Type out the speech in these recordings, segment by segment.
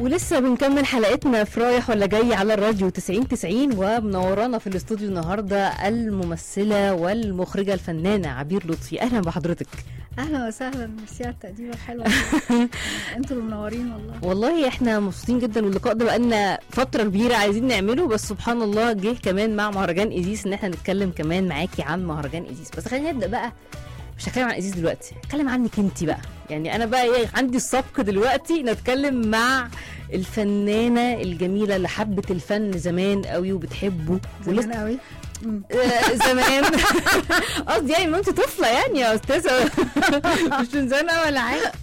ولسه بنكمل حلقتنا في رايح ولا جاي على الراديو 90 90 ومنورانا في الاستوديو النهارده الممثله والمخرجه الفنانه عبير لطفي اهلا بحضرتك اهلا وسهلا ميرسي على التقديمه الحلوه انتوا اللي منورين والله والله احنا مبسوطين جدا واللقاء ده بقالنا فتره كبيره عايزين نعمله بس سبحان الله جه كمان مع مهرجان ايزيس ان احنا نتكلم كمان معاكي عن مهرجان ايزيس بس خلينا نبدا بقى مش هتكلم عن ايزيس دلوقتي هتكلم عنك انت بقى يعني انا بقى ايه عندي السبق دلوقتي نتكلم مع الفنانه الجميله اللي حبت الفن زمان قوي وبتحبه ولسه زمان قوي آه، زمان قصدي يعني من انت طفله يعني يا استاذه مش من زمان أوي ولا حاجه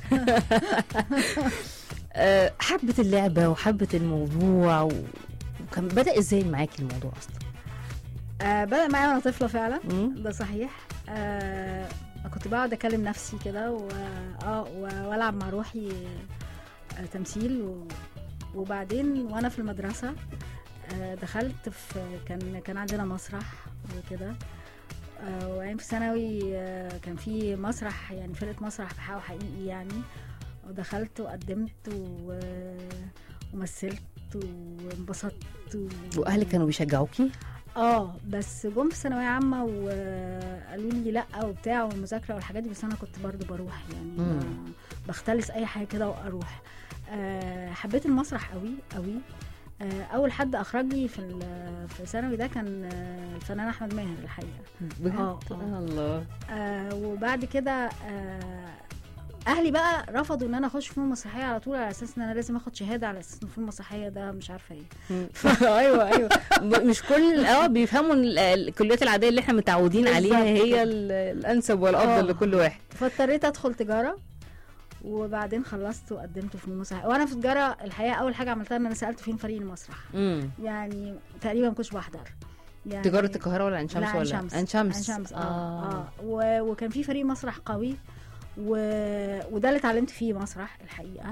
آه، حبت اللعبه وحبت الموضوع و- وكان بدا ازاي معاكي الموضوع اصلا آه بدا معايا وانا طفله فعلا مم. ده صحيح آه كنت بقعد اكلم نفسي كده و... اه و- والعب مع روحي آه تمثيل و... وبعدين وانا في المدرسه آه دخلت في كان كان عندنا مسرح وكده آه وبعدين في ثانوي آه كان في مسرح يعني فرقه مسرح بحقه حقيقي يعني ودخلت وقدمت و... ومثلت وانبسطت و... واهلك كانوا بيشجعوكي اه بس جم في ثانويه عامه وقالوا لي لا وبتاع والمذاكره والحاجات دي بس انا كنت برضو بروح يعني مم. ب- بختلس اي حاجه كده واروح آه حبيت المسرح قوي قوي آه اول حد اخرجني في ال- في ثانوي ده كان آه، الفنان احمد ماهر الحقيقه بجد آه، آه. آه الله آه وبعد كده آه اهلي بقى رفضوا ان انا اخش فنون مسرحيه على طول على اساس ان انا لازم اخد شهاده على اساس ان فنون مسرحيه ده مش عارفه ايه ايوه ايوه ب- مش كل اه بيفهموا ال- الكليات العاديه اللي احنا متعودين عليها بالظبط هي كده. ال- الانسب والافضل آه. لكل واحد فاضطريت ادخل تجاره وبعدين خلصت وقدمت في المسرح وانا في تجاره الحقيقه اول حاجه عملتها ان انا سالت فين فريق المسرح امم يعني تقريبا ما كنتش بحضر يعني تجاره القاهره ولا عين شمس لا عين ولا شمس عين شمس عين شمس اه, آه. و... وكان في فريق مسرح قوي و... وده اللي اتعلمت فيه مسرح الحقيقه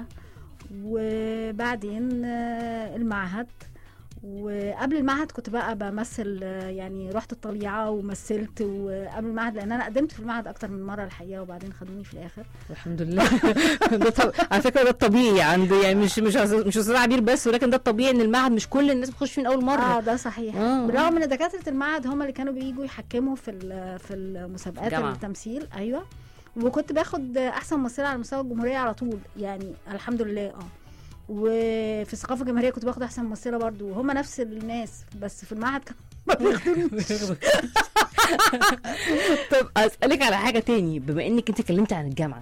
وبعدين آه، المعهد وقبل المعهد كنت بقى بمثل آه، يعني رحت الطليعه ومثلت وقبل المعهد لان انا قدمت في المعهد اكتر من مره الحقيقه وبعدين خدوني في الاخر الحمد لله ده طب... على فكره ده الطبيعي عند يعني مش مش مش استاذ عبير بس ولكن ده الطبيعي ان المعهد مش كل الناس بتخش فيه من اول مره اه ده صحيح آه. بالرغم ان دكاتره المعهد هم اللي كانوا بييجوا يحكموا في ال- في المسابقات جامعة. التمثيل ايوه وكنت باخد احسن ممثله على مستوى الجمهوريه على طول يعني الحمد لله اه وفي الثقافه الجماهيريه كنت باخد احسن ممثله برضو وهم نفس الناس بس في المعهد كانوا ما بياخدونيش طب اسالك على حاجه تاني بما انك انت اتكلمتي عن الجامعه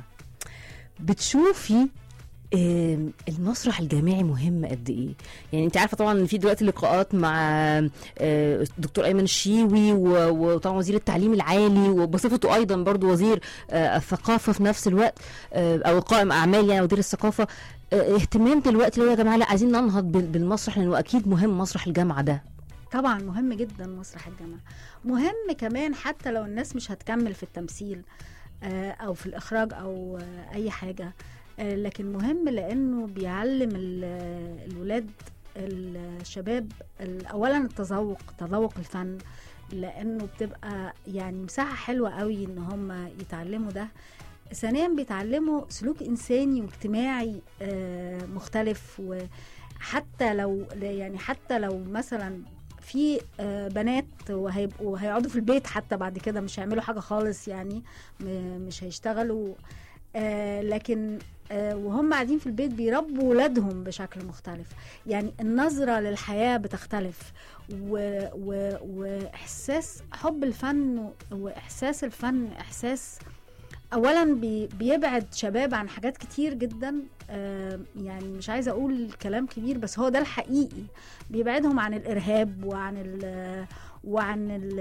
بتشوفي آم، المسرح الجامعي مهم قد ايه؟ يعني انت عارفه طبعا ان في دلوقتي لقاءات مع آه، الدكتور ايمن الشيوي و- وطبعا وزير التعليم العالي وبصفته ايضا برضو وزير آه، الثقافه في نفس الوقت آه، او قائم اعمال يعني وزير الثقافه آه، اهتمام دلوقتي اللي هو يا جماعه لا عايزين ننهض بال- بالمسرح لانه اكيد مهم مسرح الجامعه ده طبعا مهم جدا مسرح الجامعه مهم كمان حتى لو الناس مش هتكمل في التمثيل آه، او في الاخراج او آه، اي حاجه آه، لكن مهم لانه بيعلم ال- الولاد الشباب ال- اولا التذوق تذوق الفن لانه بتبقى يعني مساحه حلوه قوي ان هم يتعلموا ده ثانيا بيتعلموا سلوك انساني واجتماعي آه، مختلف وحتى لو يعني حتى لو مثلا في آه، بنات وهيبقوا هيقعدوا في البيت حتى بعد كده مش هيعملوا حاجه خالص يعني م- مش هيشتغلوا آه، لكن آه، وهم قاعدين في البيت بيربوا ولادهم بشكل مختلف يعني النظرة للحياة بتختلف و... و... وإحساس حب الفن و- وإحساس الفن إحساس أولا بي... بيبعد شباب عن حاجات كتير جدا آه، يعني مش عايزة أقول كلام كبير بس هو ده الحقيقي بيبعدهم عن الإرهاب وعن ال... وعن ال...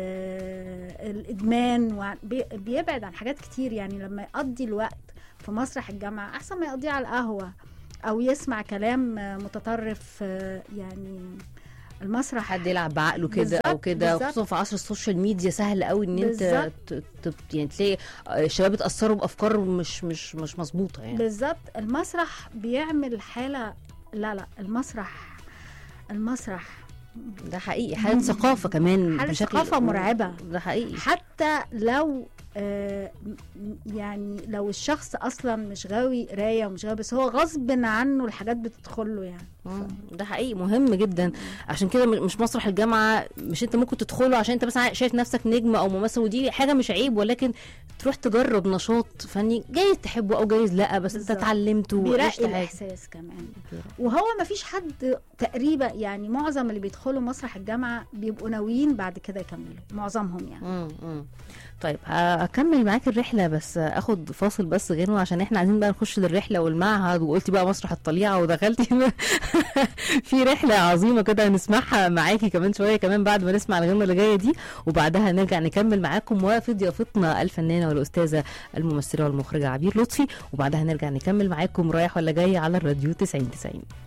الإدمان وعن... بي... بيبعد عن حاجات كتير يعني لما يقضي الوقت في مسرح الجامعة أحسن ما يقضيه على القهوة أو يسمع كلام آه، متطرف آه، يعني المسرح حد يلعب بعقله كده او بالظبط، كده بالظبط. خصوصا في عصر السوشيال ميديا سهل قوي ان انت بالظبط. ت- ت- يعني تلاقي الشباب اتاثروا بافكار مش مش مش مظبوطه يعني بالظبط المسرح بيعمل حالة لا لا المسرح المسرح ده حقيقي حاله ثقافه كمان حالة بشكل ثقافة مرعبة. ده حقيقي حتى لو آه، م- يعني لو الشخص اصلا مش غاوي قرايه ومش غاوي بس هو غصب عنه الحاجات بتدخل له يعني مم. ده حقيقي مهم جدا عشان كده م- مش مسرح الجامعه مش انت ممكن تدخله عشان انت مثلا شايف نفسك نجم او ممثل ودي حاجه مش عيب ولكن تروح تجرب نشاط فني جايز تحبه او جايز لا بس انت بالظبط. اتعلمت وعشت بيرقي حاجه الاحساس كمان وهو ما فيش حد تقريبا يعني معظم اللي بيدخلوا مسرح الجامعه بيبقوا ناويين بعد كده يكملوا معظمهم يعني مم. مم. طيب هكمل معاك الرحله بس اخد فاصل بس غيره عشان احنا عايزين بقى نخش للرحله والمعهد وقلتي بقى مسرح الطليعه ودخلتي في رحله عظيمه كده هنسمعها معاكي كمان شويه كمان بعد ما نسمع الغنى اللي جايه دي وبعدها نرجع نكمل معاكم وفي ضيافتنا الفنانه والاستاذه الممثله والمخرجه عبير لطفي وبعدها نرجع نكمل معاكم رايح ولا جاي على الراديو 90 90